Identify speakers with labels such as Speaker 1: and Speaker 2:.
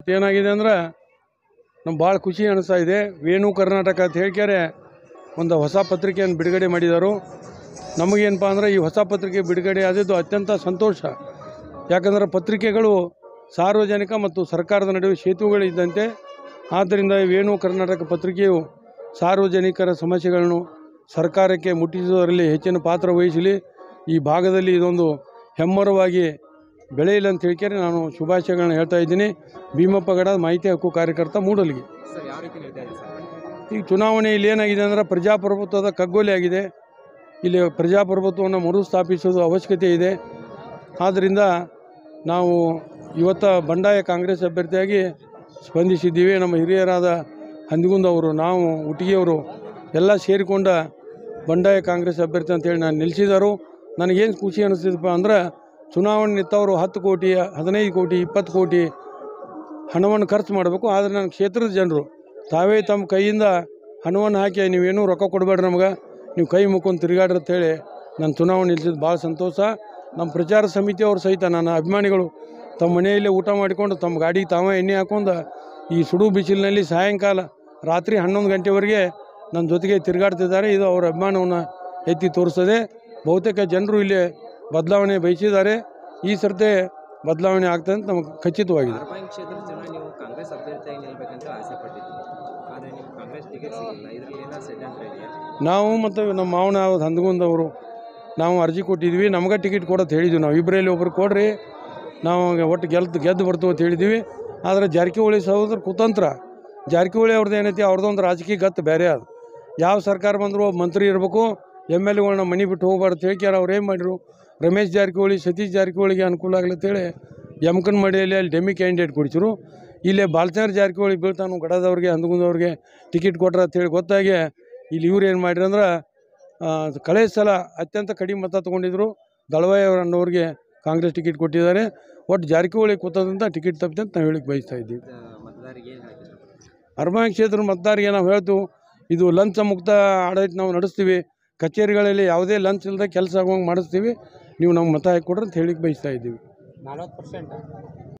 Speaker 1: ಇವತ್ತು ಏನಾಗಿದೆ ಅಂದ್ರೆ ನಮ್ಗೆ ಭಾಳ ಖುಷಿ ಅನಿಸ್ತಾ ಇದೆ ವೇಣು ಕರ್ನಾಟಕ ಅಂತ ಹೇಳ್ಕ್ಯಾರೆ ಒಂದು ಹೊಸ ಪತ್ರಿಕೆಯನ್ನು ಬಿಡುಗಡೆ ಮಾಡಿದರು ನಮಗೇನಪ್ಪ ಅಂದ್ರೆ ಈ ಹೊಸ ಪತ್ರಿಕೆ ಬಿಡುಗಡೆ ಆದಿದ್ದು ಅತ್ಯಂತ ಸಂತೋಷ ಯಾಕಂದ್ರೆ ಪತ್ರಿಕೆಗಳು ಸಾರ್ವಜನಿಕ ಮತ್ತು ಸರ್ಕಾರದ ನಡುವೆ ಸೇತುವೆಗಳಿದ್ದಂತೆ ಆದ್ದರಿಂದ ಈ ವೇಣು ಕರ್ನಾಟಕ ಪತ್ರಿಕೆಯು ಸಾರ್ವಜನಿಕರ ಸಮಸ್ಯೆಗಳನ್ನು ಸರ್ಕಾರಕ್ಕೆ ಮುಟ್ಟಿಸುವುದರಲ್ಲಿ ಹೆಚ್ಚಿನ ಪಾತ್ರ ವಹಿಸಲಿ ಈ ಭಾಗದಲ್ಲಿ ಇದೊಂದು ಹೆಮ್ಮರವಾಗಿ ಬೆಳೆಯಲಿ ಅಂತ ಹೇಳ್ಕೇಳಿ ನಾನು ಶುಭಾಶಯಗಳನ್ನ ಹೇಳ್ತಾ ಇದ್ದೀನಿ ಭೀಮಪ್ಪ ಗಡ ಮಾಹಿತಿ ಹಕ್ಕು ಕಾರ್ಯಕರ್ತ ಮೂಡಲಿಗೆ
Speaker 2: ಸರ್ ಯಾವ ರೀತಿ ನಿರ್ಧಾರ ಇದೆ ಸರ್
Speaker 1: ಈಗ ಚುನಾವಣೆಯಲ್ಲಿ ಏನಾಗಿದೆ ಅಂದರೆ ಪ್ರಜಾಪ್ರಭುತ್ವದ ಕಗ್ಗೊಲೆ ಆಗಿದೆ ಇಲ್ಲಿ ಪ್ರಜಾಪ್ರಭುತ್ವವನ್ನು ಮರುಸ್ಥಾಪಿಸೋದು ಅವಶ್ಯಕತೆ ಇದೆ ಆದ್ದರಿಂದ ನಾವು ಇವತ್ತ ಬಂಡಾಯ ಕಾಂಗ್ರೆಸ್ ಅಭ್ಯರ್ಥಿಯಾಗಿ ಸ್ಪಂದಿಸಿದ್ದೀವಿ ನಮ್ಮ ಹಿರಿಯರಾದ ಹಂದಿಗುಂದ ಅವರು ನಾವು ಉಟ್ಟಿಗೆಯವರು ಎಲ್ಲ ಸೇರಿಕೊಂಡ ಬಂಡಾಯ ಕಾಂಗ್ರೆಸ್ ಅಭ್ಯರ್ಥಿ ಅಂತೇಳಿ ನಾನು ನಿಲ್ಲಿಸಿದರು ನನಗೇನು ಖುಷಿ ಅನಿಸ್ತಿದಪ್ಪ ಅಂದ್ರೆ ಚುನಾವಣೆ ನಿಂತವರು ಹತ್ತು ಕೋಟಿ ಹದಿನೈದು ಕೋಟಿ ಇಪ್ಪತ್ತು ಕೋಟಿ ಹಣವನ್ನು ಖರ್ಚು ಮಾಡಬೇಕು ಆದರೆ ನನ್ನ ಕ್ಷೇತ್ರದ ಜನರು ತಾವೇ ತಮ್ಮ ಕೈಯಿಂದ ಹಣವನ್ನು ಹಾಕಿ ನೀವೇನೂ ರೊಕ್ಕ ಕೊಡಬೇಡ್ರಿ ನಮ್ಗೆ ನೀವು ಕೈ ಮುಕ್ಕೊಂಡು ತಿರುಗಾಡ್ರಿ ಅಂತೇಳಿ ನಾನು ಚುನಾವಣೆ ನಿಲ್ಸಿದ್ದು ಭಾಳ ಸಂತೋಷ ನಮ್ಮ ಪ್ರಚಾರ ಸಮಿತಿಯವರು ಸಹಿತ ನನ್ನ ಅಭಿಮಾನಿಗಳು ತಮ್ಮ ಮನೆಯಲ್ಲೇ ಊಟ ಮಾಡಿಕೊಂಡು ತಮ್ಮ ಗಾಡಿಗೆ ತಾವೇ ಎಣ್ಣೆ ಹಾಕೊಂಡು ಈ ಸುಡು ಬಿಸಿಲಿನಲ್ಲಿ ಸಾಯಂಕಾಲ ರಾತ್ರಿ ಹನ್ನೊಂದು ಗಂಟೆವರೆಗೆ ನನ್ನ ಜೊತೆಗೆ ತಿರುಗಾಡ್ತಿದ್ದಾರೆ ಇದು ಅವರ ಅಭಿಮಾನವನ್ನು ಎತ್ತಿ ತೋರಿಸ್ತದೆ ಬಹುತೇಕ ಜನರು ಇಲ್ಲಿ ಬದಲಾವಣೆ ಬಯಸಿದ್ದಾರೆ ಈ ಸರ್ತೆ ಬದಲಾವಣೆ ಆಗ್ತದೆ ಅಂತ ನಮಗೆ ಖಚಿತವಾಗಿದೆ
Speaker 2: ಅರ್ಬಾಯಿನ್ ಕ್ಷೇತ್ರದ ಜನ ನೀವು ಕಾಂಗ್ರೆಸ್ ಅಭ್ಯರ್ಥಿಯಾಗಿ ನಿಲ್ಬೇಕಂತ ಆಸೆ ಪಟ್ಟಿದ್ದೀವಿ ಆದರೆ ನೀವು ಕಾಂಗ್ರೆಸ್ ಟಿಕೆಟ್ ಸಿಗಿಲ್ಲ ಇದರಲ್ಲಿ ಏನಾದ್ರು ಷಡ್ಯಂತ್ರ ಇದೆಯಾ
Speaker 1: ನಾವು ಮತ್ತು ನಮ್ಮ ಮಾವನ ಹಂದಗುಂದವರು ನಾವು ಅರ್ಜಿ ಕೊಟ್ಟಿದ್ವಿ ನಮ್ಗೆ ಟಿಕೆಟ್ ಕೊಡೋದು ಹೇಳಿದ್ವಿ ನಾವು ಇಬ್ಬರಲ್ಲಿ ಒಬ್ರು ಕೊಡ್ರಿ ನಾವು ಒಟ್ಟು ಗೆಲ್ತು ಗೆದ್ದು ಬರ್ತೀವಿ ಅಂತ ಹೇಳಿದ್ವಿ ಆದರೆ ಜಾರಕಿಹೊಳಿ ಸಹೋದರ ಕುತಂತ್ರ ಜಾರಕಿಹೊಳಿ ಅವ್ರದ್ದು ಏನೈತಿ ಅವ್ರದ್ದೊಂದು ರಾಜಕೀಯ ಗತ್ತು ಬೇರೆ ಅದು ಯಾವ ಸರ್ಕಾರ ಬಂದರೂ ಒಬ್ಬ ಮಂತ್ರಿ ಇರಬೇಕು ಎಮ್ ಎಲ್ ಎಗಳನ್ನ ಮನೆ ಬಿಟ್ಟು ಹೋಗ್ಬಾರ್ದು ಅಂತ ಹೇಳ್ಕ್ಯಾರ ಅವ್ರು ಏನು ಮಾಡಿರು ರಮೇಶ್ ಜಾರಕಿಹೊಳಿ ಸತೀಶ್ ಜಾರಕಿಹೊಳಿಗೆ ಅನುಕೂಲ ಆಗ್ಲತ್ತೇಳಿ ಯಮಕನ್ ಮಡಿಯಲ್ಲಿ ಅಲ್ಲಿ ಡೆಮ್ಮಿ ಕ್ಯಾಂಡಿಡೇಟ್ ಕೊಡಿಸಿರು ಇಲ್ಲೇ ಬಾಲಚಂದ್ರ ಜಾರಕಿಹೊಳಿ ಬೀಳ್ತಾನು ಗಡದವ್ರಿಗೆ ಹಂದಗುಂದವ್ರಿಗೆ ಟಿಕೆಟ್ ಕೊಟ್ರ ಅಂತೇಳಿ ಗೊತ್ತಾಗಿ ಇಲ್ಲಿ ಇವ್ರು ಏನು ಮಾಡಿದ್ರು ಅಂದ್ರೆ ಆ, ಕಳೆದ ಸಲ ಅತ್ಯಂತ ಕಡಿಮೆ ಮತ ತೊಗೊಂಡಿದ್ರು ದಳವಾಯಿ ಅವ್ರ ಅನ್ನೋರಿಗೆ ಕಾಂಗ್ರೆಸ್ ಟಿಕೆಟ್ ಕೊಟ್ಟಿದ್ದಾರೆ ಒಟ್ಟು ಜಾರಕಿಹೊಳಿ ಕೂತದಂತ ಟಿಕೆಟ್ ತಪ್ಪಿದೆ ಅಂತ ನಾವು ಹೇಳಿಕ್ಕೆ ಬಯಸ್ತಾ ಇದ್ದೀವಿ
Speaker 2: ಇದು ಮತದಾರರಿಗೆ ಏನು ಹೇಳಕ್ಕೆ ಇಷ್ಟಪಡ್ತೀರಾ?
Speaker 1: ಅರ್ಮಾನ್ ಕ್ಷೇತ್ರ ಮತದಾರರಿಗೆ ನಾವು ಹೇಳ್ತೀವಿ ಇದು ಲಂಚ ಮುಕ್ತ ಆಡಳಿತ ನಾವು ನಡೆಸ್ತೀವಿ ಕಚೇರಿಗಳಲ್ಲಿ ಯಾವುದೇ ಲಂಚ್ ಇಲ್ಲದೆ ಕೆಲಸ ಆಗುವಂಗೆ ಮಾಡಿಸ್ತೀವಿ ನೀವು ನಮ್ಗೆ ಮತ ಹಾಕಿ ಕೊಡ್ರಿ ಅಂತ ಹೇಳಿಕ್ಕೆ ಬಯಸ್ತಾ ಇದ್ದೀವಿ
Speaker 2: ನಲ್ವತ್ತು ಪರ್ಸೆಂಟ್